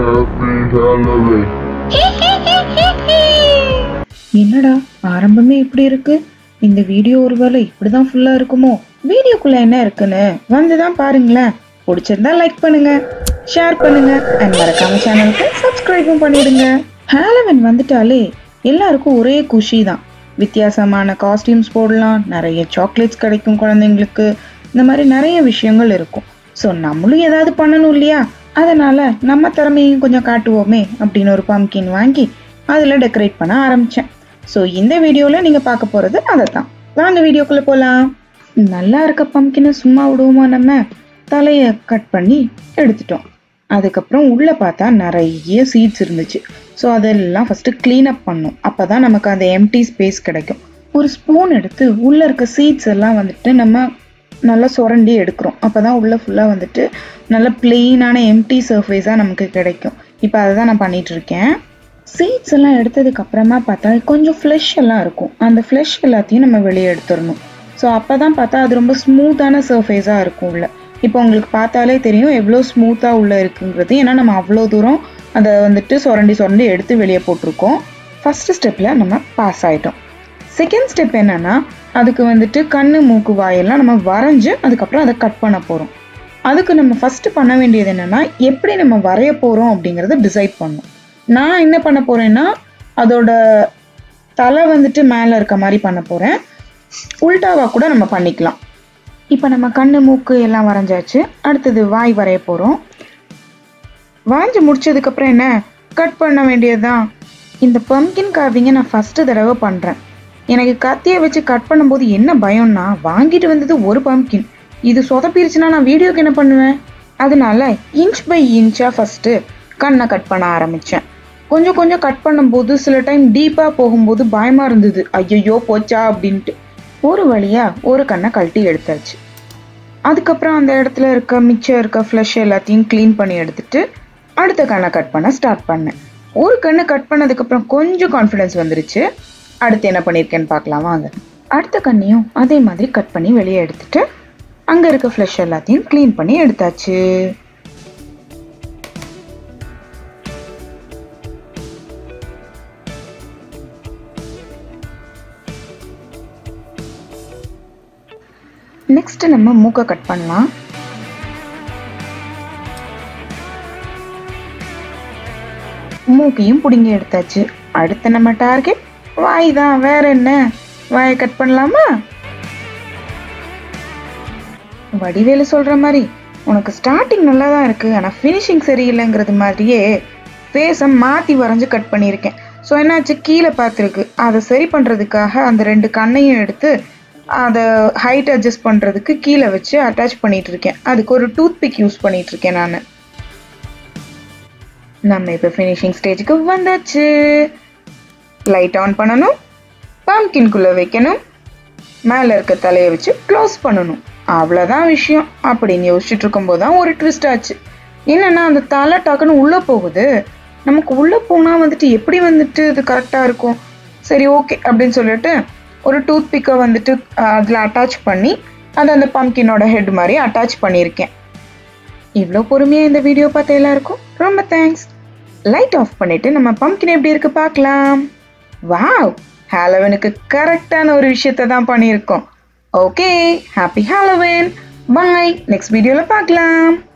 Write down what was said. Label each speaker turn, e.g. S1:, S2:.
S1: Happy Halloween.
S2: என்னடா ஆரம்பமே இப்படி இருக்கு இந்த வீடியோ ஒருவேளை இப்படிதான் ஃபுல்லா இருக்குமோ வீடியோக்குள்ள என்ன இருக்குன்னு வந்து தான் பாருங்களேன் பிடிச்சிருந்தா லைக் பண்ணுங்க ஷேர் பண்ணுங்க அண்ட் மறக்காம சேனலுக்கு சப்ஸ்கிரைபும் பண்ணிடுங்க ஹாலோவின் வந்துட்டாலே எல்லாருக்கும் ஒரே குஷி தான் வித்தியாசமான காஸ்டியூம்ஸ் போடலாம் நிறைய சாக்லேட்ஸ் கிடைக்கும் குழந்தைங்களுக்கு இந்த மாதிரி நிறைய விஷயங்கள் இருக்கும் ஸோ நம்மளும் ஏதாவது பண்ணணும் இல்லையா அதனால நம்ம திறமையும் கொஞ்சம் காட்டுவோமே அப்படின்னு ஒரு பம்கின் வாங்கி அதில் டெக்கரேட் பண்ண ஆரம்பித்தேன் ஸோ இந்த வீடியோவில் நீங்கள் பார்க்க போகிறது அதை தான் வாங்க வீடியோக்குள்ளே போகலாம் நல்லா இருக்க பம்கினை சும்மா விடுவோமா நம்ம தலையை கட் பண்ணி எடுத்துட்டோம் அதுக்கப்புறம் உள்ளே பார்த்தா நிறைய சீட்ஸ் இருந்துச்சு ஸோ அதெல்லாம் ஃபஸ்ட்டு க்ளீன் அப் பண்ணும் அப்போ தான் நமக்கு அந்த எம்டி ஸ்பேஸ் கிடைக்கும் ஒரு ஸ்பூன் எடுத்து உள்ளே இருக்க சீட்ஸ் எல்லாம் வந்துட்டு நம்ம நல்லா சுரண்டி எடுக்கிறோம் அப்போ தான் உள்ளே ஃபுல்லாக வந்துட்டு நல்ல பிளெயினான எம்டி சர்ஃபேஸாக நமக்கு கிடைக்கும் இப்போ அதை தான் நான் பண்ணிட்டு இருக்கேன் சீட்ஸ் எல்லாம் எடுத்ததுக்கு அப்புறமா பார்த்தா கொஞ்சம் ஃப்ளஷ் எல்லாம் இருக்கும் அந்த ஃப்ளஷ் எல்லாத்தையும் நம்ம வெளியே எடுத்துடணும் ஸோ அப்போ தான் பார்த்தா அது ரொம்ப ஸ்மூத்தான சர்ஃபேஸாக இருக்கும் உள்ள இப்போ உங்களுக்கு பார்த்தாலே தெரியும் எவ்வளோ ஸ்மூத்தாக உள்ள இருக்குங்கிறது ஏன்னா நம்ம அவ்வளோ தூரம் அதை வந்துட்டு சுரண்டி சுரண்டி எடுத்து வெளியே போட்டிருக்கோம் ஃபஸ்ட்டு ஸ்டெப்பில் நம்ம பாஸ் ஆகிட்டோம் செகண்ட் ஸ்டெப் என்னன்னா அதுக்கு வந்துட்டு கண்ணு மூக்கு வாயெல்லாம் நம்ம வரைஞ்சு அதுக்கப்புறம் அதை கட் பண்ண போகிறோம் அதுக்கு நம்ம ஃபஸ்ட்டு பண்ண வேண்டியது என்னன்னா எப்படி நம்ம வரைய போகிறோம் அப்படிங்கிறத டிசைட் பண்ணணும் நான் என்ன பண்ண போகிறேன்னா அதோட தலை வந்துட்டு மேலே இருக்க மாதிரி பண்ண போகிறேன் உல்டாவாக கூட நம்ம பண்ணிக்கலாம் இப்போ நம்ம கண்ணு மூக்கு எல்லாம் வரைஞ்சாச்சு அடுத்தது வாய் வரைய போகிறோம் வரைஞ்சி முடிச்சதுக்கப்புறம் என்ன கட் பண்ண வேண்டியதுதான் இந்த பம்கின் கார்விங்கை நான் ஃபஸ்ட்டு தடவை பண்ணுறேன் எனக்கு கத்தியை வச்சு கட் பண்ணும்போது என்ன பயம்னா வாங்கிட்டு வந்தது ஒரு பம்கின் இது சொதப்பிருச்சுன்னா நான் வீடியோக்கு என்ன பண்ணுவேன் அதனால இன்ச் பை இன்ச்சாக ஃபஸ்ட்டு கண்ணை கட் பண்ண ஆரம்பித்தேன் கொஞ்சம் கொஞ்சம் கட் பண்ணும்போது சில டைம் டீப்பாக போகும்போது பயமாக இருந்தது ஐயையோ போச்சா அப்படின்ட்டு ஒரு வழியாக ஒரு கண்ணை கழட்டி எடுத்தாச்சு அதுக்கப்புறம் அந்த இடத்துல இருக்க மிச்சம் இருக்க ஃப்ளஷ் எல்லாத்தையும் க்ளீன் பண்ணி எடுத்துட்டு அடுத்த கண்ணை கட் பண்ண ஸ்டார்ட் பண்ணேன் ஒரு கண்ணு கட் பண்ணதுக்கப்புறம் கொஞ்சம் கான்ஃபிடன்ஸ் வந்துருச்சு அடுத்து என்ன பண்ணியிருக்கேன்னு பார்க்கலாம் வாங்க அடுத்த கண்ணையும் அதே மாதிரி கட் பண்ணி வெளியே எடுத்துட்டு அங்கே இருக்க ஃப்ளஷ் எல்லாத்தையும் க்ளீன் பண்ணி எடுத்தாச்சு நெக்ஸ்ட் நம்ம மூக்கை கட் பண்ணலாம் மூக்கையும் பிடுங்கி எடுத்தாச்சு அடுத்து நம்ம டார்கெட் வாய் தான் வேற என்ன வாயை கட் பண்ணலாமா வடிவேலு சொல்ற மாதிரி உனக்கு ஸ்டார்டிங் நல்லா தான் இருக்கு ஆனால் ஃபினிஷிங் சரியில்லைங்கிறது மாதிரியே ஃபேஸை மாற்றி வரைஞ்சு கட் பண்ணியிருக்கேன் ஸோ என்னாச்சு கீழே பார்த்துருக்கு அதை சரி பண்ணுறதுக்காக அந்த ரெண்டு கண்ணையும் எடுத்து அதை ஹைட் அட்ஜஸ்ட் பண்ணுறதுக்கு கீழே வச்சு அட்டாச் பண்ணிட்டு இருக்கேன் அதுக்கு ஒரு டூத் பிக் யூஸ் பண்ணிட்டு இருக்கேன் நான் நம்ம இப்போ ஃபினிஷிங் ஸ்டேஜுக்கு வந்தாச்சு லைட் ஆன் பண்ணணும் பம்கின்குள்ளே வைக்கணும் மேலே இருக்க தலையை வச்சு க்ளோஸ் பண்ணணும் அவ்வளோதான் விஷயம் அப்படின்னு யோசிச்சுட்டு இருக்கும்போது தான் ஒரு ட்விஸ்ட் ஆச்சு என்னன்னா அந்த தலை டக்குன்னு உள்ளே போகுது நமக்கு உள்ளே போனால் வந்துட்டு எப்படி வந்துட்டு இது கரெக்டாக இருக்கும் சரி ஓகே அப்படின்னு சொல்லிட்டு ஒரு டூத் பிக்கை வந்துட்டு அதில் அட்டாச் பண்ணி அதை அந்த பம்கினோட ஹெட் மாதிரி அட்டாச் பண்ணியிருக்கேன் இவ்வளோ பொறுமையாக இந்த வீடியோ பார்த்த எல்லாருக்கும் ரொம்ப தேங்க்ஸ் லைட் ஆஃப் பண்ணிட்டு நம்ம பம்கின் எப்படி இருக்கு பார்க்கலாம் வாவ் ஹாலோவினுக்கு கரெக்டான ஒரு விஷயத்தை தான் பண்ணியிருக்கோம் okay happy Halloween bye next வீடியோவில் பார்க்கலாம்